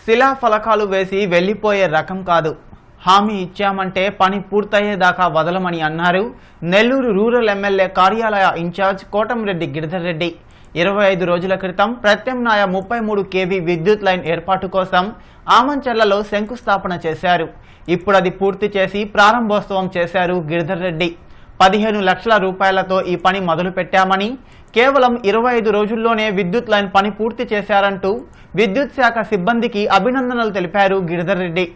శిలా ఫలకాలు వేసి వెళ్లిపోయే రకం కాదు హామీ ఇచ్చామంటే పని పూర్తయ్యేదాకా వదలమని అన్నారు నెల్లూరు రూరల్ ఎమ్మెల్యే కార్యాలయ ఇన్ఛార్జ్ కోటంరెడ్డి గిరిధర్ రెడ్డి ఇరవై ఐదు రోజుల క్రితం ప్రత్యామ్నాయ ముప్పై మూడు కేవీ విద్యుత్ లైన్ ఏర్పాటు కోసం ఆమంచర్లలో శంకుస్థాపన చేశారు ఇప్పుడు అది పూర్తి చేసి ప్రారంభోత్సవం చేశారు గిరిధర్ రెడ్డి పదిహేను లక్షల రూపాయలతో ఈ పని మొదలు పెట్టామని కేవలం ఇరవై ఐదు రోజుల్లోనే విద్యుత్ లైన్ పని పూర్తి చేశారంటూ విద్యుత్ శాఖ సిబ్బందికి అభినందనలు తెలిపారు గిరిధర్ రెడ్డి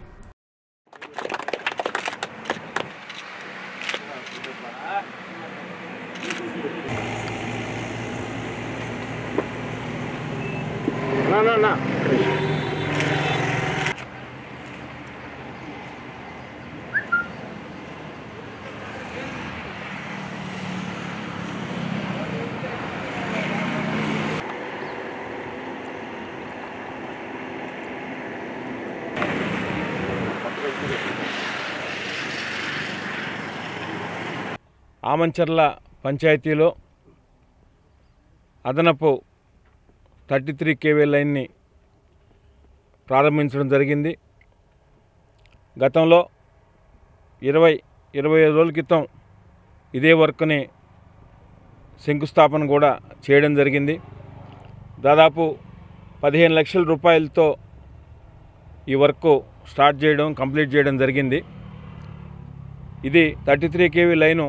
నా నా నా ఆమంచర్ల పంచాయతీలో అదనపు థర్టీ త్రీ కేవీ లైన్ని ప్రారంభించడం జరిగింది గతంలో ఇరవై ఇరవై ఐదు రోజుల క్రితం ఇదే వర్క్ని శంకుస్థాపన కూడా చేయడం జరిగింది దాదాపు పదిహేను లక్షల రూపాయలతో ఈ వర్క్ స్టార్ట్ చేయడం కంప్లీట్ చేయడం జరిగింది ఇది thirty three KV line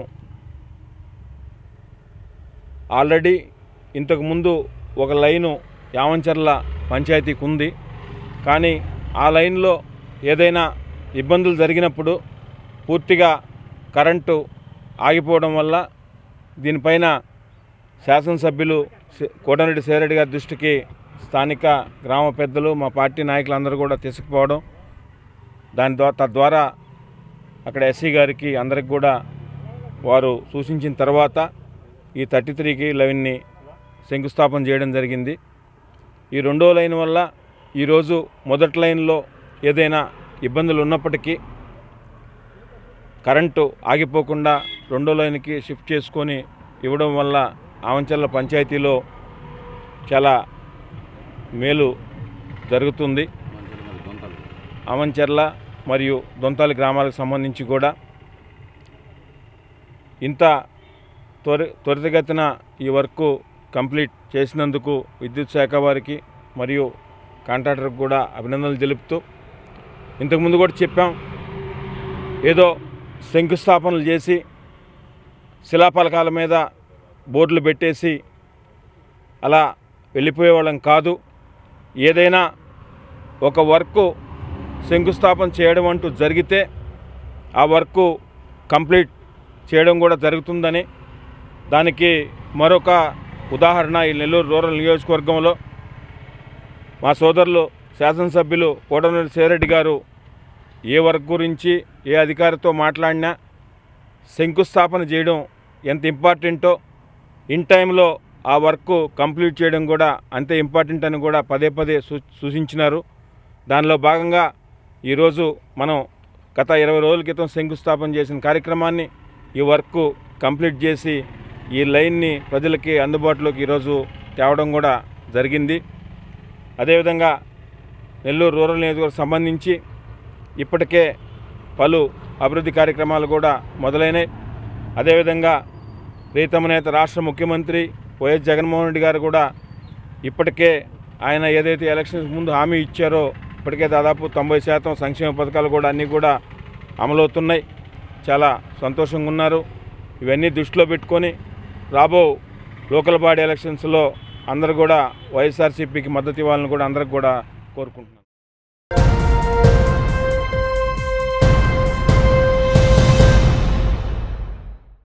already ఇంతకుముందు ఒక లైను యావంచర్ల పంచాయతీకి ఉంది కానీ ఆ లైన్లో ఏదైనా ఇబ్బందులు జరిగినప్పుడు పూర్తిగా కరెంటు ఆగిపోవడం వల్ల దీనిపైన శాసనసభ్యులు సి- కోటమిరెడ్డి సేరెడ్డి గారి దృష్టికి స్థానిక గ్రామ పెద్దలు మా పార్టీ నాయకులందరూ కూడా తీసుకుపోవడం దాని ద్వారా తద్వారా అక్కడ ఎస్సీ గారికి అందరికి కూడా వారు సూచించిన తర్వాత ఈ థర్టీ త్రీకి లైన్ని శంకుస్థాపన చేయడం జరిగింది ఈ రెండో లైన్ వల్ల ఈరోజు మొదటి లైన్లో ఏదైనా ఇబ్బందులు ఉన్నప్పటికీ కరెంటు ఆగిపోకుండా రెండో లైన్కి షిఫ్ట్ చేసుకొని ఇవ్వడం వల్ల ఆవంచర్ల పంచాయతీలో చాలా మేలు జరుగుతుంది ఆవంచర్ల మరియు దొంతాలి గ్రామాలకు సంబంధించి కూడా ఇంత త్వరి త్వరితగతిన ఈ వర్క్ కంప్లీట్ చేసినందుకు విద్యుత్ శాఖ వారికి మరియు కాంట్రాక్టర్కి కూడా అభినందనలు తెలుపుతూ ఇంతకుముందు కూడా చెప్పాం ఏదో శంకుస్థాపనలు చేసి శిలాఫలకాల మీద బోర్డులు పెట్టేసి అలా వెళ్ళిపోయేవాళ్ళం కాదు ఏదైనా ఒక వర్క్ శంకుస్థాపన చేయడం అంటూ జరిగితే ఆ వర్క్ కంప్లీట్ చేయడం కూడా జరుగుతుందని దానికి మరొక ఉదాహరణ ఈ నెల్లూరు రూరల్ నియోజకవర్గంలో మా సోదరులు శాసనసభ్యులు కోటమిరెడ్డి సేరెడ్డి గారు ఏ వర్క్ గురించి ఏ అధికారితో మాట్లాడినా శంకుస్థాపన చేయడం ఎంత ఇంపార్టెంటో ఇన్ టైంలో ఆ వర్క్ కంప్లీట్ చేయడం కూడా అంతే ఇంపార్టెంట్ అని కూడా పదే పదే సూ సూచించినారు దానిలో భాగంగా ఈరోజు మనం గత ఇరవై రోజుల క్రితం శంకుస్థాపన చేసిన కార్యక్రమాన్ని ఈ వర్క్ కంప్లీట్ చేసి ఈ లైన్ని ప్రజలకి అందుబాటులోకి ఈరోజు తేవడం కూడా జరిగింది అదేవిధంగా నెల్లూరు రూరల్ నియోజకవర్గం సంబంధించి ఇప్పటికే పలు అభివృద్ధి కార్యక్రమాలు కూడా మొదలైనాయి అదేవిధంగా ప్రీతమ నేత రాష్ట్ర ముఖ్యమంత్రి వైఎస్ జగన్మోహన్ రెడ్డి గారు కూడా ఇప్పటికే ఆయన ఏదైతే ఎలక్షన్స్ ముందు హామీ ఇచ్చారో ఇప్పటికే దాదాపు తొంభై శాతం సంక్షేమ పథకాలు కూడా అన్నీ కూడా అమలవుతున్నాయి చాలా సంతోషంగా ఉన్నారు ఇవన్నీ దృష్టిలో పెట్టుకొని రాబో లోకల్ బాడీ ఎలక్షన్స్లో అందరూ కూడా వైఎస్ఆర్సీపీకి మద్దతు ఇవ్వాలని కూడా అందరికి కూడా కోరుకుంటున్నాను